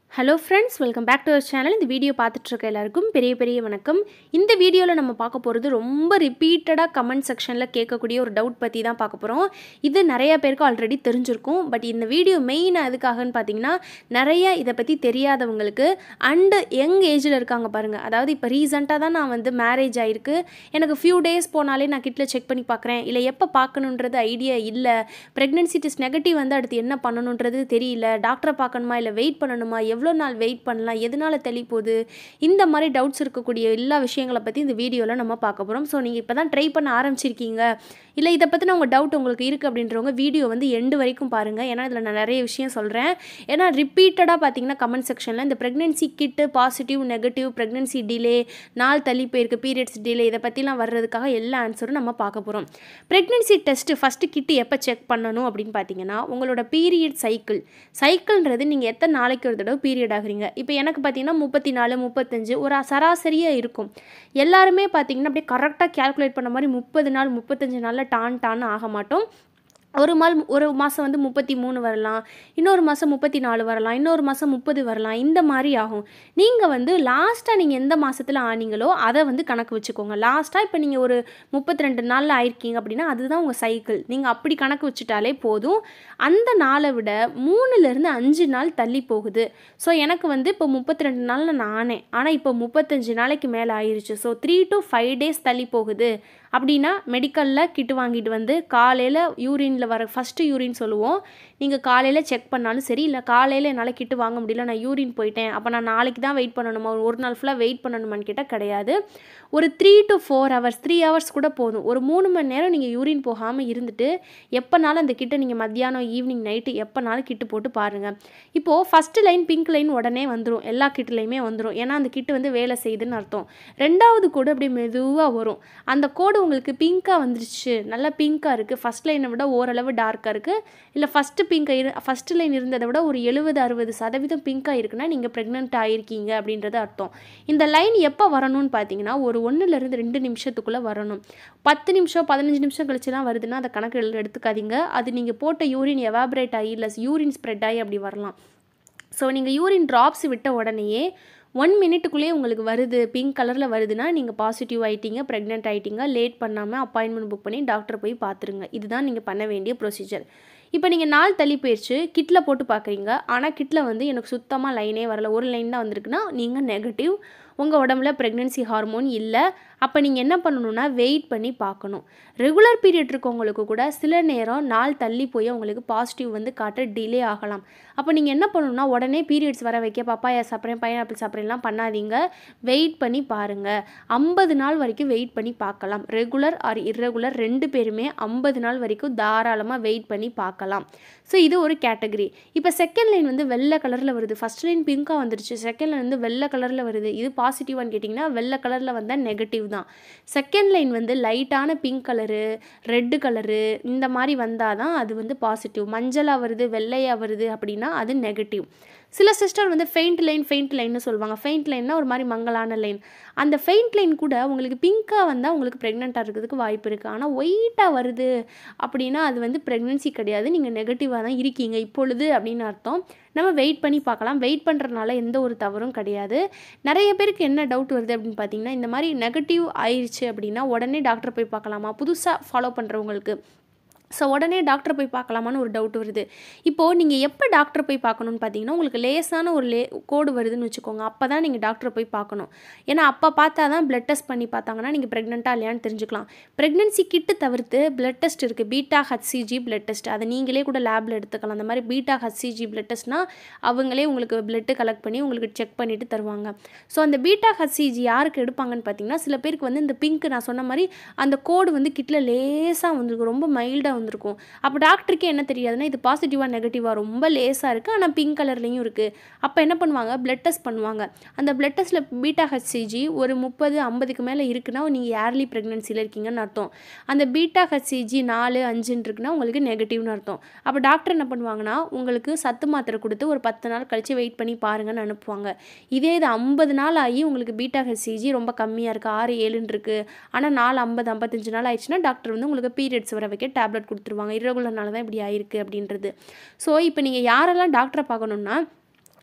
hello friends welcome back to our channel இந்த video பார்த்துட்ருக்க எல்லாருக்கும் பெரிய பெரிய வணக்கம் இந்த வீடியோவில் நம்ம பார்க்க போகிறது ரொம்ப ரிப்பீட்டடாக கமெண்ட் செக்ஷனில் கேட்கக்கூடிய ஒரு டவுட் பற்றி தான் பார்க்க போகிறோம் இது நிறைய பேருக்கு ஆல்ரெடி தெரிஞ்சிருக்கும் பட் இந்த வீடியோ மெயின் எதுக்காகன்னு பார்த்தீங்கன்னா நிறைய இதை பற்றி தெரியாதவங்களுக்கு அண்டு யங் ஏஜில் இருக்காங்க பாருங்கள் அதாவது இப்போ ரீசெண்டாக தான் நான் வந்து மேரேஜ் ஆகிருக்கு எனக்கு ஃபியூ டேஸ் போனாலே நான் கிட்டில் செக் பண்ணி பார்க்குறேன் இல்லை எப்போ பார்க்கணுன்றது ஐடியா இல்லை ப்ரெக்னென்சி டெஸ்ட் நெகட்டிவ் வந்து அடுத்து என்ன பண்ணணுன்றது தெரியல டாக்டரை பார்க்கணுமா இல்லை வெயிட் பண்ணணுமா எவ்வளோ நாள் வெயிட் பண்ணலாம் எதனால் தெளி போகுது இந்த மாதிரி டவுட்ஸ் இருக்கக்கூடிய எல்லா விஷயங்களை பற்றி இந்த வீடியோவில் நம்ம பார்க்க போகிறோம் ஸோ நீங்கள் இப்போ தான் ட்ரை பண்ண ஆரம்பிச்சிருக்கீங்க இல்லை இதை பற்றின உங்கள் டவுட் உங்களுக்கு இருக்குது அப்படின்றவங்க வீடியோ வந்து எண்டு வரைக்கும் பாருங்கள் ஏன்னா இதில் நான் நிறைய விஷயம் சொல்கிறேன் ஏன்னா ரிப்பீட்டடாக பார்த்தீங்கன்னா கமெண்ட் செக்ஷனில் இந்த pregnancy kit positive negative pregnancy delay நாள் தள்ளி போயிருக்கு பீரியட்ஸ் டிலே இதை பற்றிலாம் வர்றதுக்காக எல்லா ஆன்சரும் நம்ம பார்க்க போகிறோம் ப்ரெக்னென்சி டெஸ்ட்டு ஃபஸ்ட்டு கிட்டு எப்போ செக் பண்ணணும் அப்படின்னு பார்த்தீங்கன்னா உங்களோட பீரியட் சைக்கிள் சைக்கிள்ன்றது நீங்கள் எத்தனை நாளைக்கு ஒரு தடவை பீரியட் ஆகுறீங்க இப்போ எனக்கு பார்த்தீங்கன்னா முப்பத்தி நாலு முப்பத்தஞ்சு ஒரு சராசரியாக இருக்கும் எல்லாருமே பார்த்தீங்கன்னா அப்படியே கரெக்டாக கேல்குலேட் பண்ண மாதிரி முப்பது நாள் முப்பத்தஞ்சு நாளில் டான் டான் ஆக மாட்டோம் ஒரு மால் ஒரு மாதம் வந்து முப்பத்தி மூணு வரலாம் இன்னொரு மாதம் முப்பத்தி நாலு வரலாம் இன்னொரு மாதம் முப்பது வரலாம் இந்த மாதிரி ஆகும் நீங்கள் வந்து லாஸ்ட்டாக நீங்கள் எந்த மாதத்தில் ஆனீங்களோ அதை வந்து கணக்கு வச்சுக்கோங்க லாஸ்ட்டாக இப்போ நீங்கள் ஒரு முப்பத்தி ரெண்டு நாளில் ஆயிருக்கீங்க அப்படின்னா அதுதான் உங்கள் சைக்கிள் நீங்கள் அப்படி கணக்கு வச்சுட்டாலே போதும் அந்த நாளை விட மூணுலேருந்து அஞ்சு நாள் தள்ளி போகுது ஸோ எனக்கு வந்து இப்போ முப்பத்தி ரெண்டு நாளில் நான் ஆனேன் ஆனால் இப்போ முப்பத்தஞ்சு நாளைக்கு மேலே ஆயிருச்சு so three to five days தள்ளி போகுது அப்படின்னா மெடிக்கலில் கிட்டு வாங்கிட்டு வந்து காலையில் யூரினில் வர ஃபஸ்ட்டு யூரின் சொல்லுவோம் நீங்கள் காலையில் செக் பண்ணாலும் சரி இல்லை காலையில் என்னால் கிட்டு வாங்க முடியல நான் யூரின் போயிட்டேன் அப்போ நான் நாளைக்கு தான் வெயிட் பண்ணணுமா ஒரு நாள் ஃபுல்லாக வெயிட் பண்ணணுமான்னு கேட்டால் கிடையாது ஒரு three to four hours three hours கூட போதும் ஒரு மூணு மணி நேரம் நீங்கள் யூரின் போகாமல் இருந்துட்டு எப்போனாலும் அந்த கிட்ட நீங்கள் மத்தியானம் ஈவினிங் நைட்டு எப்போனாலும் கிட்டு போட்டு பாருங்கள் இப்போது ஃபஸ்ட்டு லைன் பிங்க் லைன் உடனே வந்துடும் எல்லா கிட்டுலையுமே வந்துடும் ஏன்னா அந்த கிட்டு வந்து வேலை செய்யுதுன்னு அர்த்தம் ரெண்டாவது கோடு அப்படியே மெதுவாக வரும் அந்த கோடு உங்களுக்கு பிங்க்காக வந்துருச்சு நல்லா பிங்க்காக இருக்குது ஃபஸ்ட் லைனை விட ஓரளவு டார்க்காக இருக்குது இல்லை ஃபஸ்ட்டு பிங்க் இரு ஃபஸ்ட்டு லைன் இருந்ததை விட ஒரு எழுபது அறுபது சதவீதம் பிங்க்காக இருக்குன்னா நீங்கள் ப்ரெக்னென்ட் ஆகிருக்கீங்க அப்படின்றது அர்த்தம் இந்த லைன் எப்போ வரணும்னு பார்த்தீங்கன்னா ஒரு ஒன்றுலேருந்து ரெண்டு நிமிஷத்துக்குள்ளே வரணும் பத்து நிமிஷம் பதினஞ்சு நிமிஷம் கழிச்சுலாம் வருதுன்னா அந்த கணக்கு எடுத்துக்காதீங்க அது நீங்கள் போட்ட யூரின் எவாபரேட் ஆகி இல்லை யூரின் ஸ்ப்ரெட் ஆகி அப்படி வரலாம் ஸோ நீங்கள் யூரின் ட்ராப்ஸ் விட்ட உடனேயே ஒன் மினிட்டுக்குள்ளேயே உங்களுக்கு வருது பிங்க் கலரில் வருதுன்னா நீங்கள் பாசிட்டிவ் ஆகிட்டீங்க ப்ரெக்னென்ட் ஆகிட்டீங்க லேட் பண்ணாமல் அப்பாயின்மெண்ட் புக் பண்ணி டாக்டர் போய் பார்த்துருங்க இதுதான் நீங்கள் பண்ண வேண்டிய ப்ரொசீஜர் இப்போ நீங்கள் நாள் தள்ளி போயிடுச்சு கிட்டில் போட்டு பார்க்குறீங்க ஆனால் கிட்டில் வந்து எனக்கு சுத்தமாக லைனே வரல ஒரு லைன் தான் வந்திருக்குன்னா நீங்கள் நெகட்டிவ் உங்கள் உடம்புல ப்ரெக்னென்சி ஹார்மோன் இல்லை அப்போ நீங்கள் என்ன பண்ணணுன்னா வெயிட் பண்ணி பார்க்கணும் ரெகுலர் பீரியட் இருக்கவங்களுக்கு கூட சில நேரம் நாள் தள்ளி போய் உங்களுக்கு பாசிட்டிவ் வந்து காட்ட டிலே ஆகலாம் அப்போ நீங்கள் என்ன பண்ணணும்னா உடனே பீரியட்ஸ் வர வைக்க பப்பாயா சாப்பிட்றேன் பைனாப்பிள் சாப்பிட்றேன்லாம் பண்ணாதீங்க வெயிட் பண்ணி பாருங்கள் ஐம்பது நாள் வரைக்கும் வெயிட் பண்ணி பார்க்கலாம் ரெகுலர் ஆர் இர்ரெகுலர் ரெண்டு பேருமே ஐம்பது நாள் வரைக்கும் தாராளமாக வெயிட் பண்ணி பார்க்கலாம் ஸோ இது ஒரு கேட்டகரி இப்போ செகண்ட் லைன் வந்து வெள்ளை கலரில் வருது ஃபஸ்ட் லைன் பிங்காக வந்துருச்சு செகண்ட் லைன் வந்து வெள்ளை கலரில் வருது இது பாசிட்டிவான்னு கேட்டிங்கன்னா வெள்ளை கலரில் வந்தால் நெகட்டிவ் தான் செகண்ட் லைன் வந்து லைட்டான பிங்க் கலரு ரெட்டு கலரு இந்த மாதிரி வந்தால் தான் அது வந்து பாசிட்டிவ் மஞ்சளாக வருது வெள்ளையாக வருது அப்படின்னா அது நெகட்டிவ் சில சிஸ்டர் வந்து ஃபெயிண்ட் லைன் ஃபெயிண்ட் லைன்னு சொல்லுவாங்க ஃபெயிண்ட் லைன்னா ஒரு மாதிரி மங்கலான லைன் அந்த ஃபெயிண்ட் லைன் கூட உங்களுக்கு பிங்க்காக வந்தால் உங்களுக்கு ப்ரெக்னெண்ட்டாக இருக்கிறதுக்கு வாய்ப்பு இருக்குது ஆனால் ஒயிட்டாக வருது அப்படின்னா அது வந்து ப்ரெக்னென்சி கிடையாது நீங்கள் நெகட்டிவாக தான் இருக்கீங்க இப்பொழுது அப்படின்னு அர்த்தம் நம்ம வெயிட் பண்ணி பார்க்கலாம் வெயிட் பண்ணுறதுனால எந்த ஒரு தவறும் கிடையாது நிறைய பேருக்கு என்ன டவுட் வருது அப்படின்னு பார்த்தீங்கன்னா இந்த மாதிரி நெகட்டிவ் ஆயிடுச்சு அப்படின்னா உடனே டாக்டர் போய் பார்க்கலாமா புதுசாக ஃபாலோ பண்ணுறவங்களுக்கு ஸோ உடனே டாக்டர் போய் பார்க்கலாமான்னு ஒரு டவுட் வருது இப்போது நீங்கள் எப்போ டாக்டர் போய் பார்க்கணுன்னு பார்த்தீங்கன்னா உங்களுக்கு லேசான ஒரு லே கோடு வருதுன்னு வச்சுக்கோங்க அப்போ தான் நீங்கள் டாக்டரை போய் பார்க்கணும் ஏன்னா அப்போ பார்த்தா தான் பிளட் டெஸ்ட் பண்ணி பார்த்தாங்கன்னா நீங்கள் ப்ரெக்னெண்ட்டாக இல்லையான்னு தெரிஞ்சுக்கலாம் ப்ரெக்னென்சி கிட்டு தவிர்த்து பிளட் டெஸ்ட் இருக்குது பீட்டா ஹச்சிஜி பிளட் டெஸ்ட் அதை நீங்களே கூட லேபில் எடுத்துக்கலாம் அந்த மாதிரி பீட்டா ஹச்சிஜி பிளட் டெஸ்ட்னால் அவங்களே உங்களுக்கு பிளட்டு கலெக்ட் பண்ணி உங்களுக்கு செக் பண்ணிவிட்டு தருவாங்க ஸோ அந்த பீட்டா ஹச்சிஜி யாருக்கு எடுப்பாங்கன்னு பார்த்தீங்கன்னா சில பேருக்கு வந்து இந்த பிங்க் நான் சொன்ன மாதிரி அந்த கோடு வந்து கிட்டில் லேசாக வந்துருக்கும் ரொம்ப மைல்டாக வந்திருக்கும் அப்போ டாக்டருக்கு என்ன தெரியாதுன்னா இது பாசிட்டிவாக நெகட்டிவாக ரொம்ப லேஸாக இருக்குது ஆனால் பிங்க் கலர்லேயும் இருக்குது அப்போ என்ன பண்ணுவாங்க பிளட் டெஸ்ட் பண்ணுவாங்க அந்த பிளட் டெஸ்ட்டில் பீட்டா ஹச்சிஜி ஒரு முப்பது ஐம்பதுக்கு மேலே இருக்குன்னா நீங்கள் ஏர்லி ப்ரெக்னென்சியில் இருக்கீங்கன்னு அர்த்தம் அந்த பீட்டா ஹச்சிஜி நாலு அஞ்சுன்னு இருக்குன்னா உங்களுக்கு நெகட்டிவ்னு அர்த்தம் அப்போ டாக்டர் என்ன பண்ணுவாங்கன்னா உங்களுக்கு சத்து மாத்திரை கொடுத்து ஒரு பத்து நாள் கழித்து வெயிட் பண்ணி பாருங்கன்னு அனுப்புவாங்க இதே இது ஐம்பது நாள் ஆகி உங்களுக்கு பீட்டா ஹச்சிஜி ரொம்ப கம்மியாக இருக்குது ஆறு ஏழுன்னு இருக்குது ஆனால் நாலு ஐம்பது ஐம்பத்தஞ்சு நாள் ஆயிடுச்சுன்னா டாக்டர் வந்து உங்களுக்கு பீரியட்ஸ் வர வைக்க டேப்லெட் கொடுத்துருவாங்க இரகுலர்னால தான் இப்படி ஆயிருக்கு அப்படின்றது ஸோ இப்போ நீங்கள் யாரெல்லாம் டாக்டரை பார்க்கணுன்னா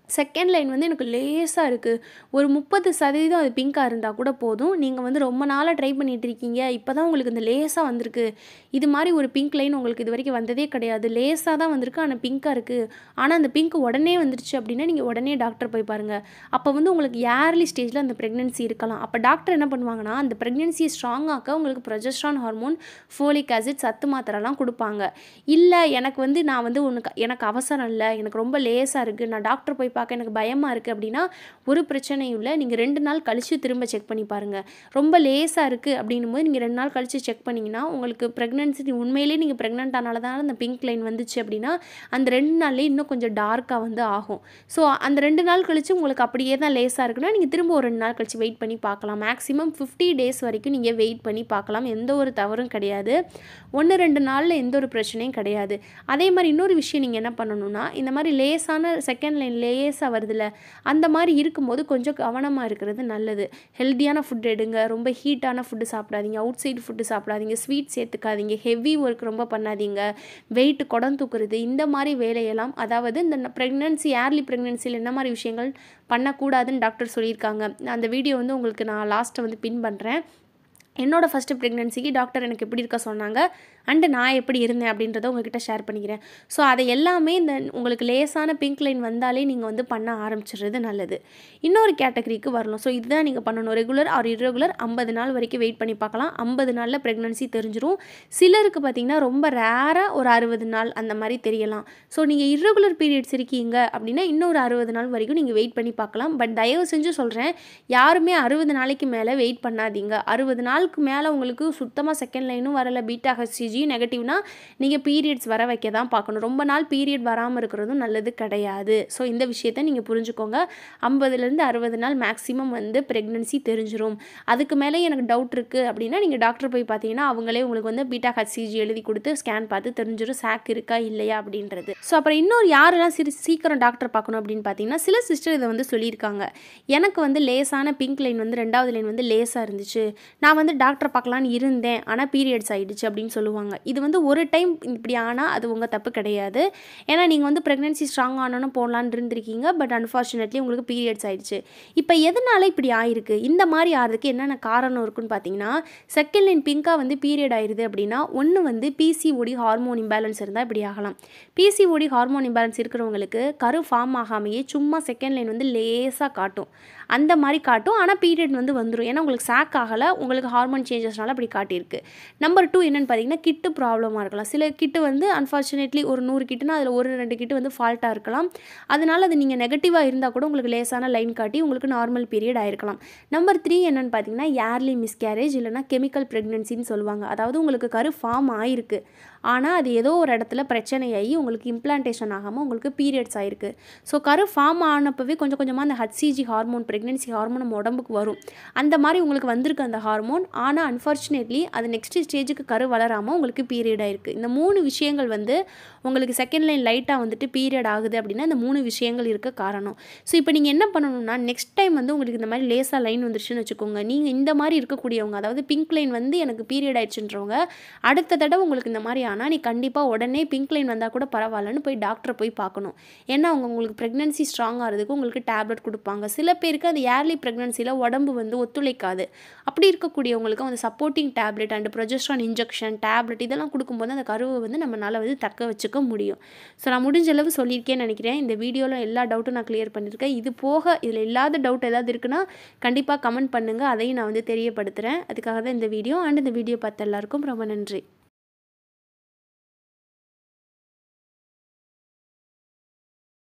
செகண்ட் லைன் வந்து எனக்கு லேசாக இருக்குது ஒரு முப்பது சதவீதம் அது பிங்காக இருந்தால் கூட போதும் நீங்கள் வந்து ரொம்ப நாளாக ட்ரை பண்ணிட்டு இருக்கீங்க இப்போ தான் உங்களுக்கு இந்த லேசாக வந்திருக்கு இது மாதிரி ஒரு பிங்க் லைன் உங்களுக்கு இது வரைக்கும் வந்ததே கிடையாது லேசாக தான் வந்திருக்கு ஆனால் பிங்காக இருக்குது ஆனால் அந்த பிங்க் உடனே வந்துருச்சு அப்படின்னா நீங்கள் உடனே டாக்டர் போய் பாருங்கள் அப்போ வந்து உங்களுக்கு ஏர்லி ஸ்டேஜில் அந்த ப்ரெக்னென்சி இருக்கலாம் அப்போ டாக்டர் என்ன பண்ணுவாங்கன்னா அந்த ப்ரெக்னென்சியை ஸ்ட்ராங்காக்க உங்களுக்கு ப்ரொஜெஸ்ட்ரான் ஹார்மோன் ஃபோலிக் ஆசிட் சத்து மாத்திரைலாம் கொடுப்பாங்க இல்லை எனக்கு வந்து நான் வந்து உனக்கு எனக்கு அவசரம் இல்லை எனக்கு ரொம்ப லேசாக இருக்குது நான் டாக்டர் போய் பார்க்க எனக்கு பயமாக இருக்குது அப்படின்னா ஒரு பிரச்சனையும் இல்லை நீங்கள் ரெண்டு நாள் கழித்து திரும்ப செக் பண்ணி பாருங்கள் ரொம்ப லேசாக இருக்குது அப்படின்னும் போது நீங்கள் ரெண்டு நாள் கழித்து செக் பண்ணிங்கன்னா உங்களுக்கு ப்ரெக்னன்சி உண்மையிலேயே நீங்கள் ப்ரெக்னென்ட் ஆனால தான் அந்த பிங்க் லைன் வந்துச்சு அப்படின்னா அந்த ரெண்டு நாள்லேயே இன்னும் கொஞ்சம் டார்க்காக வந்து ஆகும் ஸோ அந்த ரெண்டு நாள் கழித்து உங்களுக்கு அப்படியே தான் லேசாக இருக்குன்னா நீங்கள் திரும்ப ஒரு ரெண்டு நாள் கழித்து வெயிட் பண்ணி பார்க்கலாம் மேக்ஸிமம் ஃபிஃப்டி டேஸ் வரைக்கும் நீங்கள் வெயிட் பண்ணி பார்க்கலாம் எந்த ஒரு தவறும் கிடையாது ஒன்று ரெண்டு நாளில் எந்த ஒரு பிரச்சனையும் கிடையாது அதே மாதிரி இன்னொரு விஷயம் நீங்கள் என்ன பண்ணணும்னா இந்த மாதிரி லேசான செகண்ட் லைன் லேஸாக வருதுல்ல அந்த மாதிரி இருக்கும்போது கொஞ்சம் கவனமாக இருக்கிறது நல்லது ஹெல்த்தியான ஃபுட் எடுங்க ரொம்ப ஹீட்டான ஃபுட்டு சாப்பிடாதீங்க அவுட் சைடு ஃபுட்டு சாப்பிடாதீங்க ஸ்வீட் சேர்த்துக்காதீங்க ஹெவி ஒர்க் ரொம்ப பண்ணாதீங்க வெயிட் குடம் தூக்குறது இந்த மாதிரி வேலையெல்லாம் அதாவது இந்த ப்ரெக்னன்சி ஏர்லி ப்ரெக்னன்சியில் என்ன மாதிரி விஷயங்கள் பண்ணக்கூடாதுன்னு டாக்டர் சொல்லியிருக்காங்க அந்த வீடியோ வந்து உங்களுக்கு நான் லாஸ்ட்டை வந்து பின் பண்ணுறேன் என்னோடய ஃபஸ்ட்டு ப்ரெக்னென்சிக்கு டாக்டர் எனக்கு எப்படி இருக்க சொன்னாங்க அண்டு நான் எப்படி இருந்தேன் அப்படின்றத உங்ககிட்ட ஷேர் பண்ணிக்கிறேன் ஸோ அதை எல்லாமே இந்த உங்களுக்கு லேசான பிங்க் லைன் வந்தாலே நீங்கள் வந்து பண்ண ஆரம்பிச்சிடுறது நல்லது இன்னொரு கேட்டகரிக்கு வரலாம் ஸோ இதுதான் நீங்கள் பண்ணணும் ரெகுலர் ஆர் irregular ஐம்பது நாள் வரைக்கும் வெயிட் பண்ணி பார்க்கலாம் ஐம்பது நாளில் ப்ரெக்னன்சி தெரிஞ்சிரும் சிலருக்கு பார்த்திங்கன்னா ரொம்ப ரேராக ஒரு அறுபது நாள் அந்த மாதிரி தெரியலாம் ஸோ நீங்கள் irregular பீரியட்ஸ் இருக்கீங்க அப்படின்னா இன்னொரு அறுபது நாள் வரைக்கும் நீங்கள் வெயிட் பண்ணி பார்க்கலாம் பட் தயவு செஞ்சு சொல்கிறேன் யாருமே அறுபது நாளைக்கு மேலே வெயிட் பண்ணாதீங்க அறுபது நாளுக்கு மேலே உங்களுக்கு சுத்தமாக செகண்ட் லைனும் வரல பீட்டா ஹெச்சிஜி நெகட்டிவ்னா நீங்கள் பீரியட்ஸ் வர வைக்க தான் பார்க்கணும் ரொம்ப நாள் பீரியட் வராமல் இருக்கிறதும் நல்லது கிடையாது ஸோ இந்த விஷயத்தை நீங்கள் புரிஞ்சுக்கோங்க ஐம்பதுலேருந்து அறுபது நாள் மேக்ஸிமம் வந்து ப்ரெக்னன்சி தெரிஞ்சிரும் அதுக்கு மேலே எனக்கு டவுட் இருக்குது அப்படின்னா நீங்கள் டாக்டர் போய் பார்த்தீங்கன்னா அவங்களே உங்களுக்கு வந்து பீட்டா ஹெச்சிஜி எழுதி கொடுத்து ஸ்கேன் பார்த்து தெரிஞ்சிடும் சாக் இருக்கா இல்லையா அப்படின்றது ஸோ அப்புறம் இன்னொரு யாரெல்லாம் சிறு சீக்கிரம் டாக்டர் பார்க்கணும் அப்படின்னு பார்த்தீங்கன்னா சில சிஸ்டர் இதை வந்து சொல்லியிருக்காங்க எனக்கு வந்து லேசான பிங்க் லைன் வந்து ரெண்டாவது லைன் வந்து லேசாக இருந்துச்சு நான் வந்து டாக்டர் பார்க்கலான்னு இருந்தேன் ஆனால் பீரியட்ஸ் ஆயிடுச்சு அப்படின்னு சொல்லுவாங்க இது வந்து ஒரு டைம் இப்படி ஆனால் அது உங்கள் தப்பு கிடையாது ஏன்னா நீங்கள் வந்து ப்ரெக்னென்சி ஸ்ட்ராங் ஆனோன்னு போடலான்னு இருந்திருக்கீங்க பட் அன்ஃபார்ச்சுனேட்லி உங்களுக்கு பீரியட்ஸ் ஆயிடுச்சு இப்போ எதனால இப்படி ஆயிருக்கு இந்த மாதிரி ஆகிறதுக்கு என்னென்ன காரணம் இருக்குன்னு பார்த்தீங்கன்னா செகண்ட் லைன் பிங்காக வந்து பீரியட் ஆயிடுது அப்படின்னா ஒன்று வந்து பிசிஓடி ஹார்மோன் இம்பேலன்ஸ் இருந்தால் இப்படி ஆகலாம் பிசிஓடி ஹார்மோன் இம்பேலன்ஸ் இருக்கிறவங்களுக்கு கரு ஃபார்ம் ஆகாமையே சும்மா செகண்ட் லைன் வந்து லேசாக காட்டும் அந்த மாதிரி காட்டும் ஆனால் பீரியட் வந்து வந்துடும் ஏன்னா உங்களுக்கு சாக் ஆகலை உங்களுக்கு ஹார்மோன் சேஞ்சஸ்னால அப்படி காட்டியிருக்கு நம்பர் டூ என்னென்னு பார்த்தீங்கன்னா கிட்டு ப்ராப்ளமாக இருக்கலாம் சில கிட்டு வந்து அன்ஃபார்ச்சுனேட்லி ஒரு நூறு கிட்டுனா அதில் ஒரு ரெண்டு கிட்டு வந்து ஃபால்ட்டாக இருக்கலாம் அதனால் அது நீங்கள் நெகட்டிவாக இருந்தால் கூட உங்களுக்கு லேசான லைன் காட்டி உங்களுக்கு நார்மல் பீரியட் ஆயிருக்கலாம் நம்பர் த்ரீ என்னென்னு பார்த்தீங்கன்னா ஏர்லி மிஸ்கேரேஜ் இல்லைனா கெமிக்கல் ப்ரெக்னென்சின்னு சொல்லுவாங்க அதாவது உங்களுக்கு கரு ஃபார்ம் ஆயிருக்கு ஆனால் அது ஏதோ ஒரு இடத்துல பிரச்சனையாகி உங்களுக்கு இம்ப்ளான்டேஷன் ஆகாமல் உங்களுக்கு பீரியட்ஸ் ஆயிருக்கு ஸோ கரு ஃபார்ம் ஆனப்பவே கொஞ்சம் கொஞ்சமாக அந்த ஹச்சிஜி ஹார்மோன் ப்ரெக்னென்சி ஹார்மோன் நம்ம உடம்புக்கு வரும் அந்த மாதிரி உங்களுக்கு வந்திருக்கு அந்த ஹார்மோன் ஆனால் அன்ஃபார்ச்சுனேட்லி அது நெக்ஸ்ட் ஸ்டேஜுக்கு கரு வளராமல் உங்களுக்கு பீரியட் ஆயிருக்கு இந்த மூணு விஷயங்கள் வந்து உங்களுக்கு செகண்ட் லைன் லைட்டாக வந்துட்டு பீரியட் ஆகுது அப்படின்னா இந்த மூணு விஷயங்கள் இருக்க காரணம் ஸோ இப்போ நீங்கள் என்ன பண்ணணும்னா நெக்ஸ்ட் டைம் வந்து உங்களுக்கு இந்த மாதிரி லேசாக லைன் வந்துருச்சுன்னு வச்சுக்கோங்க நீங்கள் இந்த மாதிரி இருக்கக்கூடியவங்க அதாவது பிங்க் லைன் வந்து எனக்கு பீரியட் ஆயிடுச்சுன்றவங்க அடுத்த தடவை உங்களுக்கு இந்த மாதிரி ஆனால் நீ கண்டிப்பாக உடனே பிங்க் லைன் வந்தால் கூட பரவாயில்லன்னு போய் டாக்டரை போய் பார்க்கணும் ஏன்னா அவங்க உங்களுக்கு ப்ரெக்னன்சி ஸ்ட்ராங் ஆகிறதுக்கு உங்களுக்கு டேப்லெட் கொடுப்பாங்க சில பேருக்கு அது ஏர்லி ப்ரெக்னன்சியில் உடம்பு வந்து ஒத்துழைக்காது அப்படி இருக்கக்கூடியவங்களுக்கு அந்த supporting tablet and progesterone injection tablet இதெல்லாம் கொடுக்கும்போது அந்த கருவை வந்து நம்மளால் வந்து தக்க வச்சுக்க முடியும் ஸோ நான் முடிஞ்ச அளவு சொல்லியிருக்கேன்னு நினைக்கிறேன் இந்த வீடியோவில் எல்லா டவுட்டும் நான் கிளியர் பண்ணியிருக்கேன் இது போக இதில் இல்லாத டவுட் ஏதாவது இருக்குன்னா கண்டிப்பாக கமெண்ட் பண்ணுங்கள் அதையும் நான் வந்து தெரியப்படுத்துகிறேன் அதுக்காக தான் இந்த வீடியோ அண்ட் இந்த வீடியோ பார்த்த எல்லாருக்கும் ரொம்ப நன்றி